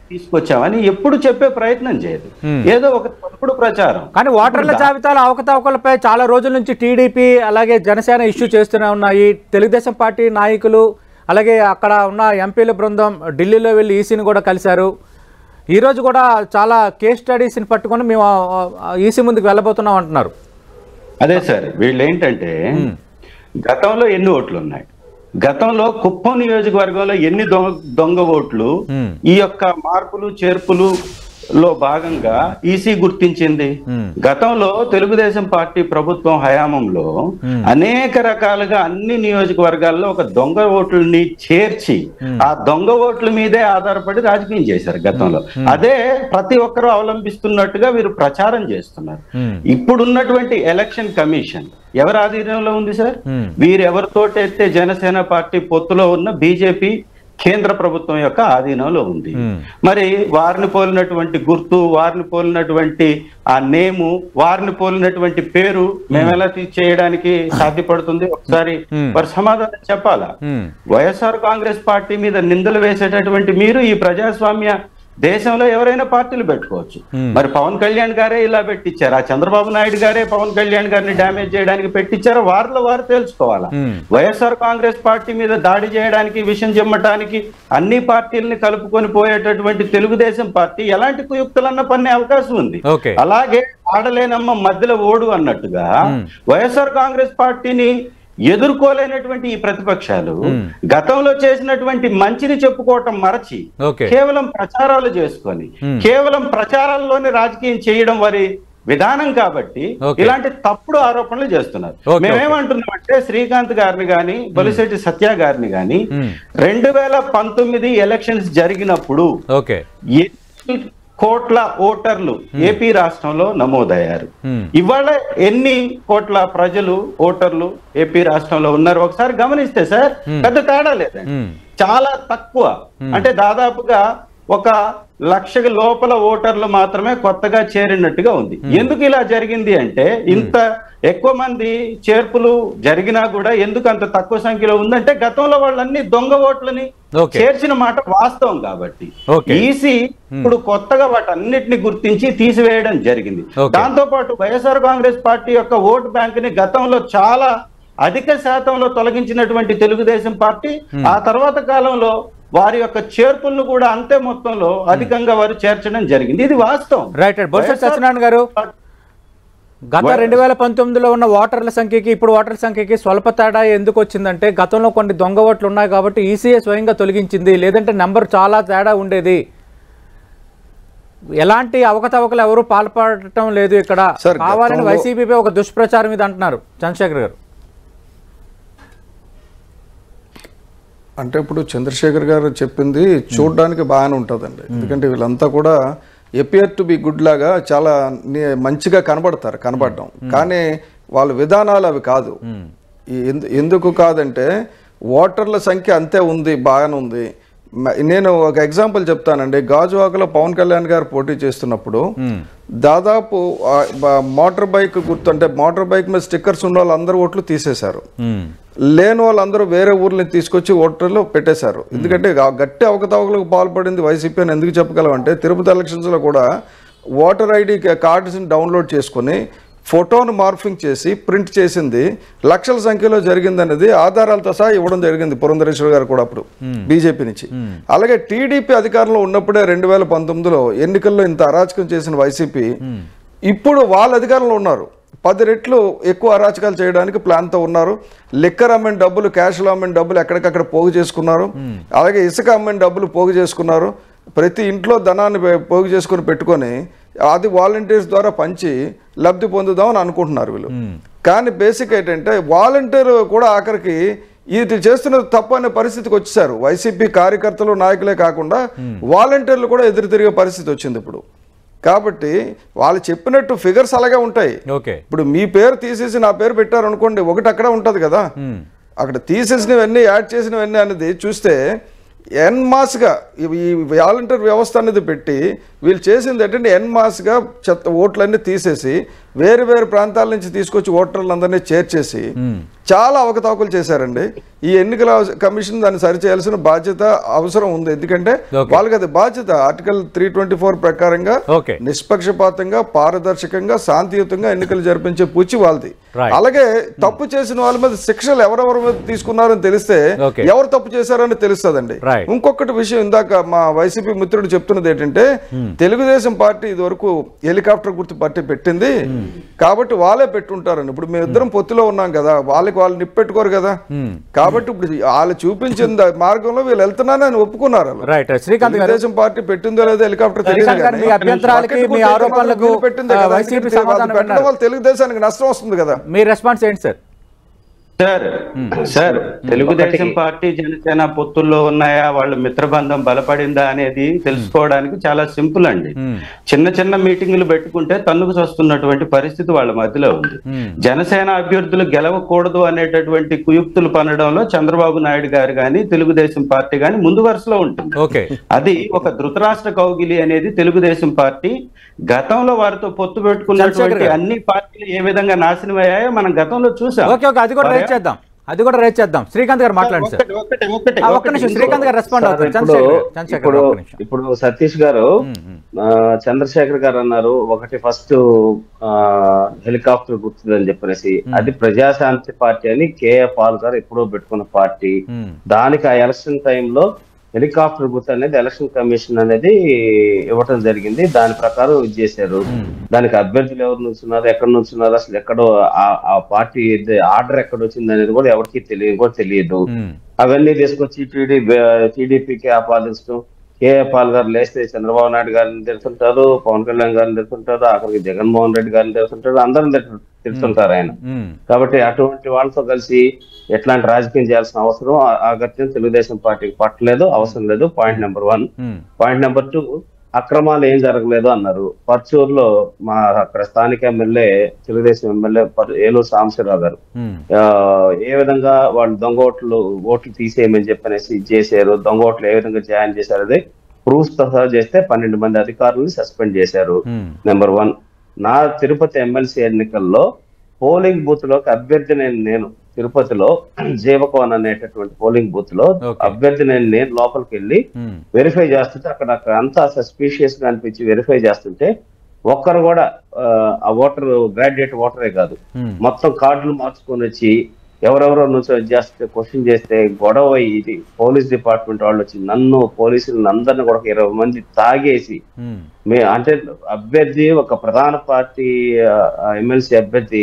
తీసుకొచ్చామని ఎప్పుడు చెప్పే ప్రయత్నం చేయదు ఏదో ఒక తప్పుడు ప్రచారం కానీ ఓటర్ల జాబితాలో అవకతవకలపై చాలా రోజుల నుంచి టీడీపీ అలాగే జనసేన ఇష్యూ చేస్తూనే ఉన్నాయి తెలుగుదేశం పార్టీ నాయకులు అలాగే అక్కడ ఉన్న ఎంపీల బృందం ఢిల్లీలో వెళ్ళి ఈసీని కూడా కలిశారు ఈరోజు కూడా చాలా కేస్ స్టడీస్ని పట్టుకొని మేము ఈసీ ముందుకు వెళ్ళబోతున్నాం అంటున్నారు అదే సార్ వీళ్ళు ఏంటంటే గతంలో ఎన్ని ఓట్లు ఉన్నాయి గతంలో కుప్పం నియోజకవర్గంలో ఎన్ని దొంగ దొంగ ఓట్లు Hmm. ఈ యొక్క మార్పులు చేర్పులు లో భాగంగా ఈసీ గుర్తించింది గతంలో తెలుగుదేశం పార్టీ ప్రభుత్వం హయాంలో అనేక రకాలుగా అన్ని నియోజకవర్గాల్లో ఒక దొంగ ఓట్లని చేర్చి ఆ దొంగ ఓట్ల మీదే ఆధారపడి రాజకీయం చేశారు గతంలో అదే ప్రతి ఒక్కరూ అవలంబిస్తున్నట్టుగా వీరు ప్రచారం చేస్తున్నారు ఇప్పుడున్నటువంటి ఎలక్షన్ కమిషన్ ఎవరి ఆధీనంలో ఉంది సార్ వీరెవరితోటైతే జనసేన పార్టీ పొత్తులో ఉన్న బీజేపీ కేంద్ర ప్రభుత్వం యొక్క ఆధీనంలో ఉంది మరి వారిని పోలినటువంటి గుర్తు వారిని పోలినటువంటి ఆ నేము వారిని పోలినటువంటి పేరు మేము ఎలా తీ- చేయడానికి సాధ్యపడుతుంది ఒకసారి వారి సమాధానం చెప్పాలా Hmm. వైఎస్ఆర్ కాంగ్రెస్ పార్టీ మీద నిందలు వేసేటటువంటి మీరు ఈ ప్రజాస్వామ్య దేశంలో ఎవరైనా పార్టీలు పెట్టుకోవచ్చు మరి పవన్ కళ్యాణ్ గారే ఇలా పెట్టించారు ఆ చంద్రబాబు నాయుడు గారే పవన్ కళ్యాణ్ గారిని డ్యామేజ్ చేయడానికి పెట్టించారు వారిలో వారు తెలుసుకోవాలా వైఎస్ఆర్ కాంగ్రెస్ పార్టీ మీద దాడి చేయడానికి విషయం చెమ్మటానికి అన్ని పార్టీలని కలుపుకొని పోయేటటువంటి తెలుగుదేశం పార్టీ ఎలాంటి కుయుక్తులన్న పన్నే అవకాశం ఉంది ఓకే అలాగే ఆడలేనమ్మ మధ్యలో ఓడు అన్నట్టుగా వైఎస్ఆర్ కాంగ్రెస్ పార్టీని ఎదుర్కోలేనటువంటి ఈ ప్రతిపక్షాలు గతంలో చేసినటువంటి మంచిని చెప్పుకోవటం మరచి ఓకే కేవలం ప్రచారాలు చేసుకొని కేవలం ప్రచారాల్లోనే రాజకీయం చేయడం వారి విధానం కాబట్టి Okay. ఇలాంటి తప్పుడు ఆరోపణలు చేస్తున్నారు Okay, మేమేమంటున్నామంటే శ్రీకాంత్ గారిని గాని బొలిశెట్టి సత్య గారిని గాని Hmm. రెండు వేల పంతొమ్మిది ఎలక్షన్స్ జరిగినప్పుడు ఓకే ఎన్ని కోట్ల ఓటర్లు ఏపీ రాష్ట్రంలో నమోదయ్యారు Hmm. ఇవాళ ఎన్ని కోట్ల ప్రజలు ఓటర్లు ఏపీ రాష్ట్రంలో ఉన్నారు ఒకసారి గమనిస్తే సార్ పెద్ద తేడా లేదండి Hmm. చాలా తక్కువ అంటే దాదాపుగా ఒక లక్ష లోపల ఓటర్లు మాత్రమే కొత్తగా చేరినట్టుగా ఉంది ఎందుకు ఇలా జరిగింది అంటే ఇంత ఎక్కువ మంది చేర్పులు జరిగినా కూడా ఎందుకు అంత తక్కువ సంఖ్యలో ఉందంటే గతంలో వాళ్ళన్ని దొంగ ఓట్లని Okay. చేర్చిన మాట వాస్తవం కాబట్టి Okay. ఈసీ ఇప్పుడు కొత్తగా వాటన్నిటిని గుర్తించి తీసివేయడం జరిగింది Okay. దాంతో పాటు వైఎస్ఆర్ కాంగ్రెస్ పార్టీ యొక్క ఓటు బ్యాంక్ ని గతంలో చాలా అధిక శాతంలో తొలగించినటువంటి తెలుగుదేశం పార్టీ ఆ తర్వాత కాలంలో వారి యొక్క చేర్పులను కూడా అంతే మొత్తంలో అధికంగా వారు చేర్చడం జరిగింది ఇది వాస్తవం రైట్ రైట్ బొత్స వైఎస్ఆర్ సత్యనారాయణ గారు గత వై- రెండు వేల పంతొమ్మిదిలో ఉన్న ఓటర్ల సంఖ్యకి ఇప్పుడు ఓటర్ల సంఖ్యకి స్వల్ప తేడా ఎందుకు వచ్చిందంటే గతంలో కొన్ని దొంగ ఓట్లు ఉన్నాయి కాబట్టి ఈసీఏ స్వయంగా తొలగించింది లేదంటే నెంబర్ చాలా తేడా ఉండేది ఎలాంటి అవకతవకలు ఎవరు పాల్పడటం లేదు ఇక్కడ సార్, కావాలని గతంలో- వైసీపీపై ఒక దుష్ప్రచారం ఇది అంటున్నారు చంద్రశేఖర్ గారు అంటే ఇప్పుడు చంద్రశేఖర్ గారు చెప్పింది చూడడానికి బాగానే ఉంటుందండి ఎందుకంటే వీళ్ళంతా కూడా ఎపియర్ టు బి గుడ్ లాగా చాలా ని- మంచిగా కనబడతారు కనబడడం కానీ వాళ్ళ విధానాలు అవి కాదు ఈ ఎందు- ఎందుకు కాదంటే ఓటర్ల సంఖ్య అంతే ఉంది బాగానే ఉంది మ- నేను ఒక ఎగ్జాంపుల్ చెప్తానండి గాజువాకలో పవన్ కళ్యాణ్ గారు పోటీ చేస్తున్నప్పుడు దాదాపు ఆ, బ- మోటార్ బైక్ గుర్తు అంటే మోటార్ బైక్ మీద స్టిక్కర్స్ ఉన్న వాళ్ళందరూ ఓట్లు తీసేశారు లేని వాళ్ళందరూ వేరే ఊర్లని తీసుకొచ్చి ఓటర్లు పెట్టేశారు ఎందుకంటే ఆ గట్టి అవకతవకలకు పాల్పడింది వైసీపీ అని ఎందుకు చెప్పగలం అంటే తిరుపతి ఎలక్షన్స్లో కూడా ఓటర్ ఐడి కార్డ్స్ని డౌన్లోడ్ చేసుకొని ఫోటోను మార్ఫింగ్ చేసి ప్రింట్ చేసింది లక్షల సంఖ్యలో జరిగిందనేది ఆధారాలతో సహా ఇవ్వడం జరిగింది పురంధరేశ్వర గారు కూడా అప్పుడు బీజేపీ నుంచి అలాగే టీడీపీ అధికారంలో ఉన్నప్పుడే రెండు వేల పంతొమ్మిదిలో ఎన్నికల్లో ఇంత అరాచకం చేసిన వైసీపీ ఇప్పుడు వాళ్ళ అధికారంలో ఉన్నారు పది రెట్లు ఎక్కువ అరాచకాలు చేయడానికి ప్లాన్తో ఉన్నారు లిక్కర్ అమ్మిన డబ్బులు క్యాష్లో అమ్మిన డబ్బులు ఎక్కడికక్కడ పోగు చేసుకున్నారు అలాగే ఇసుక అమ్మిన డబ్బులు పోగు చేసుకున్నారు ప్రతి ఇంట్లో ధనాన్ని పే- పోగు చేసుకుని పెట్టుకొని అది వాలంటీర్స్ ద్వారా పంచి లబ్ధి పొందుదామని అనుకుంటున్నారు వీళ్ళు కానీ బేసిక్ ఏంటంటే వాలంటీర్ కూడా ఆఖరికి ఇది చేస్తున్నది తప్పు అనే పరిస్థితికి వచ్చేసారు వైసీపీ కార్యకర్తలు నాయకులే కాకుండా వాలంటీర్లు కూడా ఎదురు తిరిగే పరిస్థితి వచ్చింది ఇప్పుడు కాబట్టి వాళ్ళు చెప్పినట్టు ఫిగర్స్ అలాగే ఉంటాయి ఓకే ఇప్పుడు మీ పేరు తీసేసి నా పేరు పెట్టారు అనుకోండి ఒకటి అక్కడ ఉంటుంది కదా అక్కడ తీసేసినవన్నీ యాడ్ చేసినవన్నీ అనేది చూస్తే ఎన్ మాస్గా ఈ వాలంటీర్ వ్యవస్థ అనేది పెట్టి వీళ్ళు చేసింది ఏంటంటే ఎన్ మాస్గా చెత్త ఓట్లన్నీ తీసేసి వేరు వేరు ప్రాంతాల నుంచి తీసుకొచ్చి ఓటర్లందరినీ చేర్చేసి చాలా అవకతవకలు చేశారండి ఈ ఎన్నికల కమిషన్ దాన్ని సరిచేయాల్సిన బాధ్యత అవసరం ఉంది ఎందుకంటే Okay. వాళ్ళకి అది బాధ్యత ఆర్టికల్ త్రీ ట్వంటీ ఫోర్ ప్రకారంగా Okay. నిష్పక్షపాతంగా పారదర్శకంగా శాంతియుతంగా ఎన్నికలు జరిపించే పూచి వాళ్ళది Right. అలాగే తప్పు చేసిన వాళ్ళ మీద శిక్షలు ఎవరెవరి మీద తీసుకున్నారని తెలిస్తే Okay. ఎవరు తప్పు చేశారని తెలుస్తుందండి Right. ఇంకొకటి విషయం ఇందాక మా వైసీపీ మిత్రుడు చెప్తున్నది ఏంటంటే తెలుగుదేశం పార్టీ ఇదివరకు హెలికాప్టర్ గుర్తు పార్టీ పెట్టింది కాబట్టి వాళ్ళే పెట్టుంటారని ఇప్పుడు మేము ఇద్దరం పొత్తులో ఉన్నాం కదా వాళ్ళకి వాళ్ళు నిప్పెట్టుకోరు కదా కాబట్టి ఇప్పుడు వాళ్ళు చూపించిన దా- మార్గంలో వీళ్ళు వెళ్తున్నారని ఒప్పుకున్నారు వాళ్ళు. రైట్ శ్రీకాంత్ గారు తెలుగుదేశం పార్టీ పెట్టిందో లేదో హెలికాప్టర్ తెలియదు శ్రీకాంత్ గారు, కానీ మీ అభ్యంతరాలకి, పక్కన మీ కొట్టే ఆరోపణలకు, వీళ్ళు పెట్టిందే ఆ, కదా, వైసీపీ అందుకని వాళ్ళు సమాధానం పెట్టడం విన్నారు. వల్ల తెలుగుదేశానికి నష్టం వస్తుంది కదా మీ రెస్పాన్స్ ఏంటి sir sir sir Telugu Desam Party Janasena పొత్తుల్లో ఉన్నాయా వాళ్ళ మిత్రబంధం బలపడిందా అనేది తెలుసుకోవడానికి చాలా సింపుల్ అండి చిన్న చిన్న మీటింగులు పెట్టుకుంటే తన్నుకు వస్తున్నటువంటి పరిస్థితి వాళ్ళ మధ్యలో ఉంది జనసేన అభ్యర్థులు గెలవకూడదు అనేటటువంటి కుయుక్తులు పనడంలో చంద్రబాబు నాయుడు గారు కానీ తెలుగుదేశం పార్టీ కానీ ముందు వరుసలో ఉంటుంది ఓకే అది ఒక ధృతరాష్ట్ర కౌగిలి అనేది తెలుగుదేశం పార్టీ గతంలో వారితో పొత్తు పెట్టుకున్నటువంటి చంద్రశేఖర్ గారు. అన్ని పార్టీలు ఏ విధంగా నాశనం అయ్యాయో మనం గతంలో చూసాం ఓకే ఓకే అది కూడా రేట్ చేద్దాం అది కూడా రేట్ చేద్దాం శ్రీకాంత్ గారు మాట్లాడండి సార్ ఒక్కటి, ఒక్కటి, ఒక్కటి, ఆ, ఒక్క ఒక్కటి. నిమిషం శ్రీకాంత్ గారు రెస్పాండ్ సార్, అవుతారు ఇప్పుడు చంద్రశేఖర్ గారు, చంద్రశేఖర్ ఇప్పుడు గారు, ఒక్క నిమిషం ఇప్పుడు సతీష్ గారు ఆ, చంద్రశేఖర్ గారు అన్నారు ఒకటి ఫస్ట్ హెలికాప్టర్ గుర్తుందని చెప్పనేసి అది ప్రజాశాంతి పార్టీ అని కేఏ పాల్ గారు ఎప్పుడో పెట్టుకున్న పార్టీ మ్మ్. దానికి ఆ ఎలక్షన్ టైంలో హెలికాప్టర్ గుర్తు అనేది ఎలక్షన్ కమిషన్ అనేది ఇవ్వటం జరిగింది దాని ప్రకారం ఇది చేశారు దానికి అభ్యర్థులు ఎవరు నుంచున్నారు ఎక్కడ నుంచున్నారు అసలు ఎక్కడో ఆ- ఆ పార్టీ ఆర్డర్ ఎక్కడ వచ్చింది అనేది కూడా ఎవరికి తెలియదు కూడా తెలియదు మ్మ్. అవన్నీ తీసుకొచ్చి టీడీ టీడీపీకి ఆపాదించడం కేఏ పాల్ గారు లేస్తే చంద్రబాబు నాయుడు గారిని తిడుతుంటారు పవన్ కళ్యాణ్ గారిని తిడుతుంటారు ఆఖరికి జగన్మోహన్ రెడ్డి గారిని తిడుతుంటారు అందరిని తిట్టు- తిడుతుంటారు ఆయన మ్మ్. కాబట్టి అటువంటి వాళ్ళతో కలిసి ఎట్లాంటి రాజకీయం చేయాల్సిన అవసరం ఆ- ఆ గత్యం తెలుగుదేశం పార్టీకి పట్టలేదు అవసరం లేదు పాయింట్ నెంబర్ వన్ మ్మ్. పాయింట్ నెంబర్ టూ అక్రమాలు ఏం జరగలేదు అన్నారు పర్చూరులో మా అక్కడ స్థానిక ఎమ్మెల్యే తెలుగుదేశం ఎమ్మెల్యే పర్- ఏలూరు సాంబశివరావు గారు మ్మ్. ఆ, ఏ విధంగా వాళ్ళు దొంగ ఓట్లు ఓట్లు తీసేయమని చెప్పనేసి ఇది చేశారు దొంగ ఓట్లు ఏ విధంగా జాయిన్ చేశారు అదే ప్రూఫ్స్ తో సహా చేస్తే పన్నెండు మంది అధికారులను సస్పెండ్ చేశారు మ్మ్. నెంబర్ వన్ నా తిరుపతి ఎమ్మెల్సీ ఎన్నికల్లో పోలింగ్ బూత్ లోకి అభ్యర్థి నేను నేను తిరుపతిలో జీవకోన్ అనేటటువంటి పోలింగ్ బూత్ లో Okay. అభ్యర్థి నేను నేను లోపలికి వెళ్ళి మ్మ్. వెరిఫై చేస్తుంటే అక్కడ అక్కడ అంతా సస్పీషియస్ గా అనిపించి వెరిఫై చేస్తుంటే ఒక్కరు కూడా ఆ, ఆ ఓటర్ గ్రాడ్యుయేట్ ఓటరే కాదు మ్మ్. మొత్తం కార్డులు మార్చుకొని వచ్చి ఎవరెవరో నుంచి చేస్తే క్వశ్చన్ చేస్తే గొడవ అయ్యి ఇది పోలీస్ డిపార్ట్మెంట్ వాళ్ళు వచ్చి నన్ను పోలీసులను అందరిని కూడా ఒక ఇరవై మంది తాగేసి మ్మ్. మే అంటే అభ్యర్థి ఒక ప్రధాన పార్టీ ఎమ్మెల్సీ అభ్యర్థి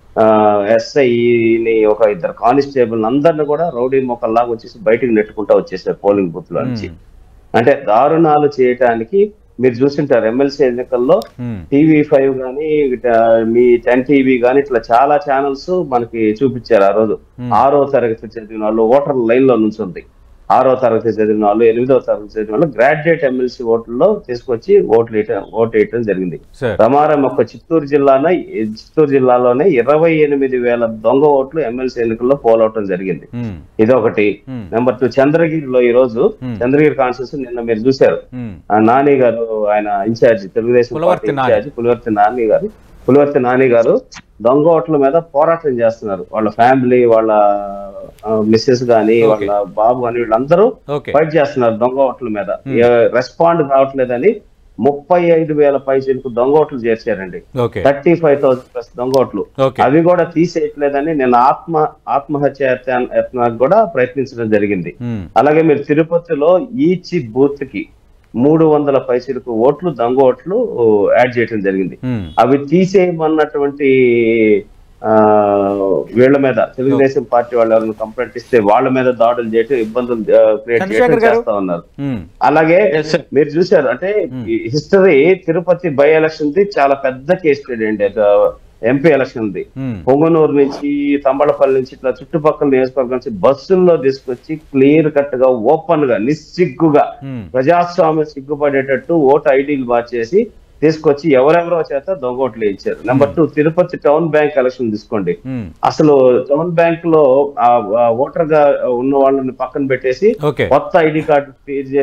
ఎస్ఐని ఒక ఇద్దరు కానిస్టేబుల్ అందరిని కూడా రౌడీ మొక్కల్లాగా వచ్చేసి బయటికి నెట్టుకుంటా వచ్చేసారు పోలింగ్ బూత్ లో నుంచి మ్మ్. అంటే దారుణాలు చేయటానికి మీరు చూసింటారు ఎమ్మెల్సీ ఎన్నికల్లో మ్మ్. టీవీ ఫైవ్ కానీ మీ టెన్ టీవీ కానీ ఇట్లా చాలా ఛానల్స్ మనకి చూపించారు ఆ రోజు ఆరో తరగతి చదివిన వాళ్ళు ఓటర్ లైన్ లో నుంచుంది ఆరో తరగతి చదివిన వాళ్ళు ఎనిమిదో తరగతి చదివిన వాళ్ళు గ్రాడ్యుయేట్ ఎమ్మెల్సీ ఓట్లలో తీసుకొచ్చి ఓట్లు వేయటం ఓటు వేయటం జరిగింది సార్ ప్రమారం ఒక చిత్తూరు జిల్లాన చిత్తూరు జిల్లాలోనే ఇరవై ఎనిమిది వేల దొంగ ఓట్లు ఎమ్మెల్సీ ఎన్నికల్లో పోలవటం జరిగింది మ్మ్. ఇదొకటి మ్మ్. నెంబర్ టూ చంద్రగిరిలో ఈ రోజు చంద్రగిరి కాన్స్టిట్యూషన్ నిన్న మీరు చూశారు మ్మ్. ఆ నాని గారు ఆయన ఇన్ఛార్జ్ తెలుగుదేశం పులవర్తి పార్టీ నాని. ఇన్ఛార్జ్ పులివర్తి నాని గారు పులివర్తి నాని గారు దొంగ ఓట్ల మీద పోరాటం చేస్తున్నారు వాళ్ళ ఫ్యామిలీ వాళ్ళ మిస్సెస్ గాని Okay. వాళ్ళ బాబు అని వీళ్ళందరూ ఓకే ఫైట్ చేస్తున్నారు దొంగ ఓట్ల మీద రెస్పాండ్ కావట్లేదని ముప్పై ఐదు వేల పైసలకు దొంగ ఓట్లు చేర్చారండి okay thirty five thousand plus దొంగ ఓట్లు ఓకే అవి కూడా తీసేయట్లేదని నేను ఆత్మ ఆత్మహత్య యత్న- యత్నానికి కూడా ప్రయత్నించడం జరిగింది మ్మ్. అలాగే అలాగే మీరు తిరుపతిలో ఈచ్ బూత్ కి మూడు వందల పైసలకు ఓట్లు దొంగ ఓట్లు యాడ్ చేయడం జరిగింది మ్మ్. అవి తీసేయమన్నటువంటి ఆ, వీళ్ళ మీద తెలుగుదేశం పార్టీ వాళ్ళు ఎవరైనా కంప్లైంట్ ఇస్తే వాళ్ళ మీద దాడులు చేయటం ఇబ్బందులు క్రియేట్ చంద్రశేఖర్ చేయడం గారు. చేస్తా ఉన్నారు మ్మ్. అలాగే Yes, sir. మీరు చూశారు అంటే హిస్టరీ తిరుపతి బై ఎలక్షన్ ది చాలా పెద్ద కేసు స్టడీ అండి ఎంపీ ఎలక్షన్ ది మ్మ్. పొంగనూరు నుంచి తంబళపల్లి నుంచి ఇట్లా చుట్టుపక్కల నియోజకవర్గం నుంచి బస్సుల్లో తీసుకొచ్చి క్లియర్ కట్ గా ఓపెన్ గా నిస్సిగ్గుగా మ్మ్. ప్రజాస్వామ్యం సిగ్గుపడేటట్టు ఓటు ఐడీలు మార్చేసి తీసుకొచ్చి ఎవరెవరో చేత దొంగ ఓట్లు ఇచ్చారు number two Tirupati town bank election తీసుకోండి మ్మ్. అసలు టౌన్ బ్యాంక్ లో ఆ ఓటర్ గా ఉన్న వాళ్ళని పక్కన పెట్టేసి ఓకే కొత్త ఐడి కార్డు క్రియేట్ చేసి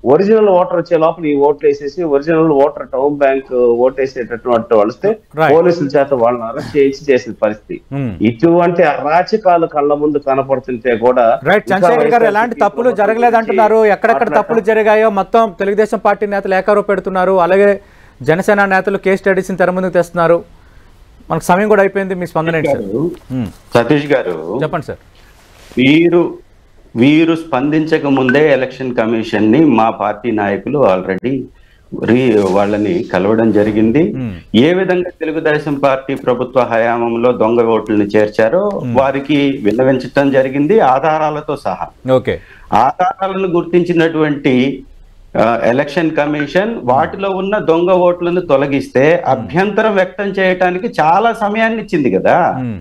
ఒరిజినల్ ఓటర్ వచ్చే లోపల ఈ ఓట్లు వేసేసి original voter town bank vote వేసేటటువంటి వాళ్ళు వస్తే Right. పోలీసుల చేత వాళ్ళని అరెస్ట్ చేయించి చేసిన పరిస్థితి Hmm. ఇటువంటి అరాచకాలు కళ్ళ ముందు కనపడుతుంటే కూడా రైట్ ఇంకా చంద్రశేఖర్ గారు వైఎస్ఆర్ ఎలాంటి సీపీ తప్పులు ప్రభుత్వం జరగలేదంటున్నారు గురించి ఎక్కడెక్కడ తప్పులు మాట్లాడటం- జరిగాయో మొత్తం తెలుగుదేశం పార్టీ నేతలు ఏకారో పెడుతున్నారు అలాగే జనసేన నేతలు కేస్ స్టడీస్ని తెర ముందుకు తెస్తున్నారు మనకు సమయం కూడా అయిపోయింది మీ స్పందన ఏంటి సార్ ఉమ్, సతీష్ గారు చెప్పండి సార్ వీరు వీరు స్పందించక ముందే ఎలక్షన్ కమిషన్ ని మా పార్టీ నాయకులు ఆల్రెడీ రీ వాళ్ళని కలవడం జరిగింది Hmm. ఏ విధంగా తెలుగుదేశం పార్టీ ప్రభుత్వ హయాంలో దొంగ ఓట్లను చేర్చారో వారికి విన్నవించడం జరిగింది ఆధారాలతో సహా ఓకే ఆధారాలను గుర్తించినటువంటి ఆ, ఎలక్షన్ కమిషన్ వాటిలో ఉన్న దొంగ ఓట్లను తొలగిస్తే అభ్యంతరం వ్యక్తం చేయటానికి చాలా సమయాన్ని ఇచ్చింది కదా ఉమ్,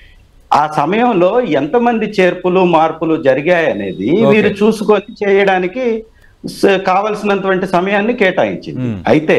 ఆ సమయంలో ఎంతమంది చేర్పులు మార్పులు జరిగాయనేది Okay. వీరు చూసుకొని చేయడానికి స- కావలసినటువంటి సమయాన్ని కేటాయించింది Hmm. అయితే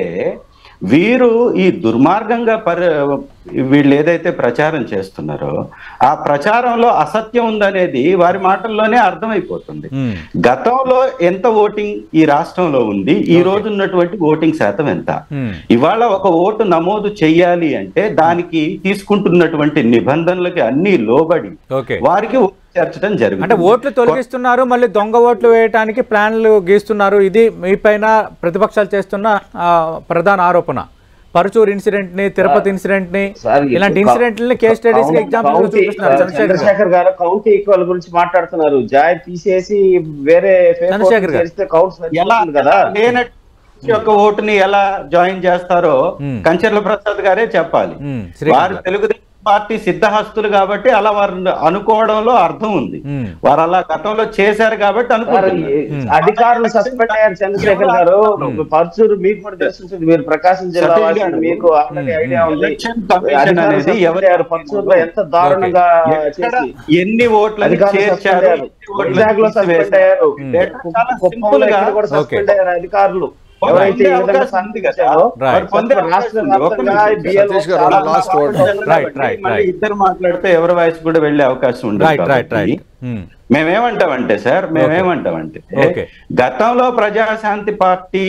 వీరు ఈ దుర్మార్గంగా పరి వీళ్ళు ఏదైతే ప్రచారం చేస్తున్నారో ఆ ప్రచారంలో అసత్యం ఉందనేది వారి మాటల్లోనే అర్థమైపోతుంది ఉమ్, గతంలో ఎంత ఓటింగ్ ఈ రాష్ట్రంలో ఉంది ఈ రోజు ఉన్నటువంటి ఓటింగ్ శాతం ఎంత ఉమ్, ఇవాళ ఒక ఓటు నమోదు చెయ్యాలి అంటే దానికి తీసుకుంటున్నటువంటి నిబంధనలకి అన్ని లోబడి ఓకే వారికి ఓటు చేర్చడం అంటే జరుగుతుంది ఓట్లు తొలగిస్తున్నారు మళ్ళీ దొంగ ఓట్లు వేయడానికి ప్లాన్లు గీస్తున్నారు ఇది మీపైన ప్రతిపక్షాలు చేస్తున్న ఆ, ప్రధాన ఆరోపణ పరుచూరు ఇన్సిడెంట్ ని తిరుపతి ఇన్సిడెంట్ ని సార్, ఇలాంటి ఇప్పుడు ఇన్సిడెంట్లని కేస్ స్టడీస్ కౌంటీ- ఎగ్జాంపుల్ కౌంటీ- చూపిస్తున్నారు చంద్రశేఖర్ గారు చంద్రశేఖర్ గారు కౌంటీ ఈక్వల్ గురించి మాట్లాడుతున్నారు జాయ్ తీసేసి వేరే fake చంద్రశేఖర్ ఓట్లు గారు. చేస్తే కౌంట్ ఎలా సరిపోతుంది కదా లేనటువంటి యొక్క ఓటుని ఎలా జాయిన్ చేస్తారో Hmm. కంచర్ల ప్రసాద్ గారే చెప్పాలి Hmm. శ్రీకాంత్ వారు గారు. తెలుగుదేశం పార్టీ సిద్ధహస్తులు కాబట్టి అలా వారు అనుకోవడంలో అర్థం ఉంది Hmm. వారు అలా గతంలో చేశారు కాబట్టి సార్, అనుకుంటున్నారు ఈ అధికారులు సస్పెండ్ అయ్యారు చంద్రశేఖర్ గారు పర్చూరు మీకు కూడా తెలుసుంటుంది మీరు ప్రకాశం జిల్లా సతీష్ వాసి, గారు. మీకు ఆల్రెడీ ఐడియా ఉంది ఎలక్షన్ కమిషన్ అధికారులు అనేది suspend ఎవరి అయ్యారు పర్చూరులో ఎంత దారుణంగా ఎక్కడ చేసి ఎన్ని ఓట్లని అధికారులు చేర్చారు సస్పెండ్ అయ్యారు ఎన్ని ఓట్లని వైజాగ్ లో సస్పెండ్ తీసివేశారు? అయ్యారు డేటా చాలా కుప్పంలో సింపుల్ గా ఇక్కడ కూడా ఓకే. సస్పెండ్ అయ్యారు అధికారులు పొందే ఎవరైతే ఈ విధంగా అవకాశం ఉంది కదా. స్పందించారో Right. వారు పొందే రాష్ట్ర అవకాశం ఉంది. ఒక్క వ్యాప్తంగా నిమిషం. BLO సతీష్ గారు, చాలా last word. Right, right, మళ్ళీ right. ఇద్దరు మాట్లాడితే ఎవరి వాయిస్ కూడా వెళ్ళే అవకాశం ఉండదు రైట్ రైట్ కాబట్టి రైట్ ఉమ్, మేమేమంటామంటే సార్ మేమేమంటామంటే Okay. గతంలో ప్రజాశాంతి పార్టీ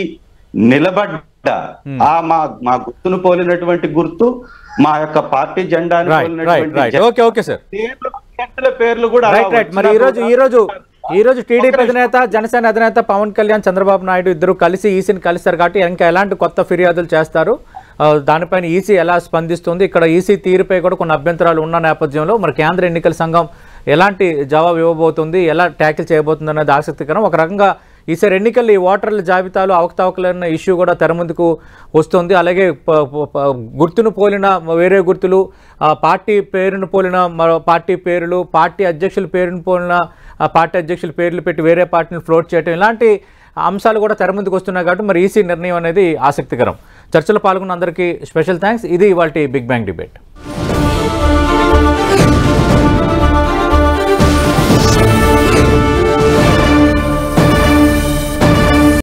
నిలబడ్డ ఆ మా మా గుర్తును పోలినటువంటి గుర్తు మా యొక్క పార్టీ జెండాను రైట్ రైట్ పోలినటువంటి రైట్ జెండా ఓకే ఓకే సార్ పేర్లు పేర్ల పేర్లు కూడా అలా రైట్ రైట్ మరి వచ్చినా ఈ రోజు కూడా ఈ రోజు ఈ రోజు టీడీపీ అధినేత జనసేన అధినేత పవన్ కళ్యాణ్ చంద్రబాబు నాయుడు ఇద్దరు కలిసి ఈసీని కలిస్తారు కాబట్టి ఇంకా ఎలాంటి కొత్త ఫిర్యాదులు చేస్తారు ఆ, దానిపైన ఈసీ ఎలా స్పందిస్తుంది ఇక్కడ ఈసీ తీరుపై కూడా కొన్ని అభ్యంతరాలు ఉన్న నేపథ్యంలో మరి కేంద్ర ఎన్నికల సంఘం ఎలాంటి జవాబు ఇవ్వబోతుంది ఎలా ట్యాకిల్ చేయబోతుంది అనేది ఆసక్తికరం ఒక రకంగా ఈసారి ఎన్నికల్లో ఈ ఓటర్ల జాబితాలో అవకతవకలైన ఇష్యూ కూడా తెర ముందుకు వస్తుంది అలాగే ప- ప- ప- గుర్తును పోలిన వేరే గుర్తులు ఆ పార్టీ పేరును పోలిన మరో పార్టీ పేర్లు పార్టీ అధ్యక్షుల పేరును పోలిన ఆ పార్టీ అధ్యక్షుల పేర్లు పెట్టి వేరే పార్టీని ఫ్లోట్ చేయడం ఇలాంటి అంశాలు కూడా తెర ముందుకు వస్తున్నాయి కాబట్టి మరి ఈసీ నిర్ణయం అనేది ఆసక్తికరం చర్చలో పాల్గొన్న అందరికీ స్పెషల్ థ్యాంక్స్ ఇది ఇవాళ బిగ్ బ్యాంగ్ డిబేట్